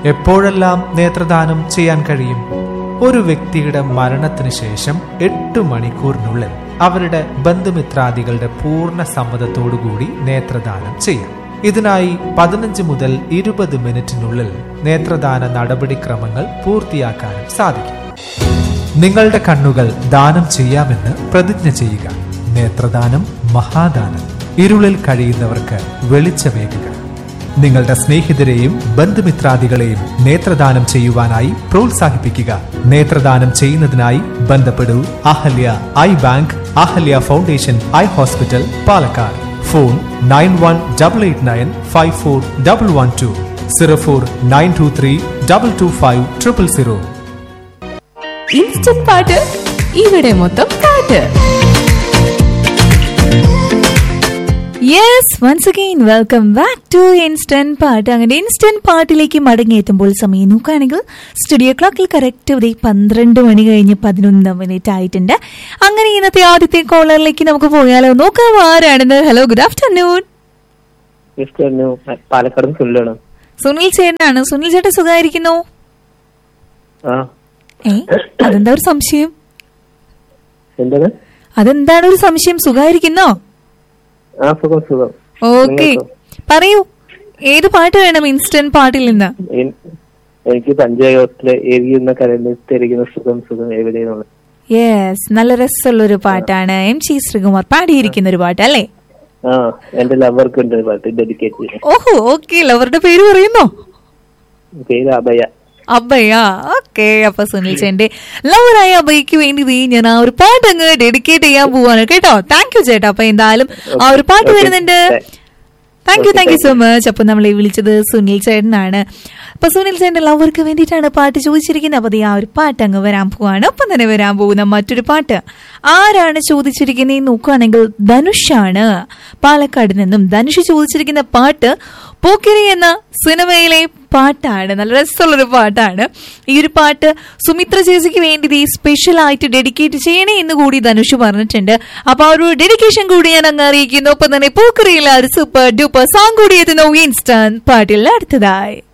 എപ്പോഴെല്ലാം നേത്രദാനം ചെയ്യാൻ കഴിയും ഒരു വ്യക്തിയുടെ മരണത്തിന് ശേഷം എട്ട് മണിക്കൂറിനുള്ളിൽ അവരുടെ ബന്ധുമിത്രാദികളുടെ പൂർണ്ണ സമ്മതത്തോടുകൂടി നേത്രദാനം ചെയ്യാം ഇതിനായി പതിനഞ്ച് മുതൽ ഇരുപത് മിനിറ്റിനുള്ളിൽ നേത്രദാന നടപടിക്രമങ്ങൾ പൂർത്തിയാക്കാനും സാധിക്കും നിങ്ങളുടെ കണ്ണുകൾ ദാനം ചെയ്യാമെന്ന് പ്രതിജ്ഞ ചെയ്യുക നേത്രദാനം മഹാദാനം ഇരുളിൽ കഴിയുന്നവർക്ക് വെളിച്ചമേകുക നിങ്ങളുടെ സ്നേഹിതരെയും ബന്ധുമിത്രാദികളെയും നേത്രദാനം ചെയ്യുവാനായി പ്രോത്സാഹിപ്പിക്കുക നേത്രദാനം ചെയ്യുന്നതിനായി ബന്ധപ്പെടൂ Ahalya eye bank Ahalya foundation eye hospital Palakkad phone nine one double eight nine five four double one two zero four nine two three double two five triple zero instant പാട്ട് ഇവിടെ മൊത്തം പാട്ട് yes once again welcome back to instant പാട്ട് അങ്ങനെ instant പാട്ടിലേക്ക് മടങ്ങിയെത്തുമ്പോൾ സമയം നോക്കുകയാണെങ്കിൽ studio ക്ലോക്കിൽ കറക്റ്റ് ഒരു പന്ത്രണ്ട് മണി കഴിഞ്ഞ് പതിനൊന്ന് മിനിറ്റ് ആയിട്ടുണ്ട് അങ്ങനെ ഇന്നത്തെ ആദ്യത്തെ കോളറിലേക്ക് നമുക്ക് പോയാലോ നോക്കാം ആരാണെന്ന് hello good afternoon Cristiano Palakkad സുല്ലാണ് സുനിൽ ചേട്ടനാണ് സുനിൽ ചേട്ടൻ സുഖമായിരിക്കുന്നു ആ ഏ അതെന്താ ഒരു സംശയം എന്താണ് അതെന്താണ് ഒരു സംശയം സുഖമായിരിക്കുന്നോ ആ സുഖം സുഖം ഓക്കെ നിങ്ങൾക്കോ? പറയൂ ഏത് പാട്ട് വേണം ഇൻസ്റ്റന്റ് പാട്ടിൽ നിന്ന് എൻ- എനിക്ക് പഞ്ചായത്തിലെ എരിയുന്ന കരയിൽ തെരിയുന്ന സുഖം സുഖം എവിടെയെന്നുള്ള യെസ് നല്ല രസമുള്ള ഒരു പാട്ടാണ് എം ജി ശ്രീകുമാർ പാടിയിരിക്കുന്ന ഒരു പാട്ട് അല്ലേ ആ എന്റെ ലവർക്ക് ഉണ്ട് ഒരു പാട്ട് ഡെഡിക്കേറ്റ് ചെയ്യാൻ ഓഹോ ഓക്കെ അവരുടെ പേര് പറയുന്നോ പേര് അഭയ അബ്ബയ്യ ഓക്കെ അപ്പൊ സുനിൽ ചേന്റെ ലവറായ അബ്ബയ്ക്ക് വേണ്ടി ദേ ഞാൻ ആ ഒരു പാട്ട് അങ്ങ് ഡെഡിക്കേറ്റ് ചെയ്യാൻ പോവാണ് കേട്ടോ താങ്ക് യു ചേട്ടാ അപ്പൊ എന്തായാലും ആ ഒരു പാട്ട് Okay. വരുന്നുണ്ട് thank you thank you so much അപ്പൊ നമ്മളെ വിളിച്ചത് സുനിൽ ചേട്ടനാണ് അപ്പൊ സുനിൽ ചേട്ടന്റെ ലവർക്ക് വേണ്ടിയിട്ടാണ് പാട്ട് ചോദിച്ചിരിക്കുന്നത് അപ്പൊ ദേ ആ ഒരു പാട്ട് അങ്ങ് വരാൻ പോവാണ് ഒപ്പം തന്നെ വരാൻ പോകുന്ന മറ്റൊരു പാട്ട് ആരാണ് ചോദിച്ചിരിക്കുന്നത് നോക്കുകയാണെങ്കിൽ ധനുഷാണ് പാലക്കാട് നിന്നും ധനുഷ് ചോദിച്ചിരിക്കുന്ന പാട്ട് പോക്കിരി എന്ന സിനിമയിലെ പാട്ടാണ് നല്ല രസമുള്ളൊരു പാട്ടാണ് ഈ ഒരു പാട്ട് സുമിത്ര ചേച്ചിക്ക് വേണ്ടി ദേ സ്പെഷ്യൽ ആയിട്ട് ഡെഡിക്കേറ്റ് ചെയ്യണേ എന്ന് കൂടി ധനുഷ് പറഞ്ഞിട്ടുണ്ട് അപ്പൊ ആ ഒരു ഡെഡിക്കേഷൻ കൂടി ഞാൻ അങ്ങ് അറിയിക്കുന്നു ഒപ്പം തന്നെ പോക്കറിയില്ല ഒരു സൂപ്പർ ഡൂപ്പർ സോങ് കൂടി എത്തുന്നു ഇൻസ്റ്റന്റ് പാട്ടിൽ അടുത്തതായി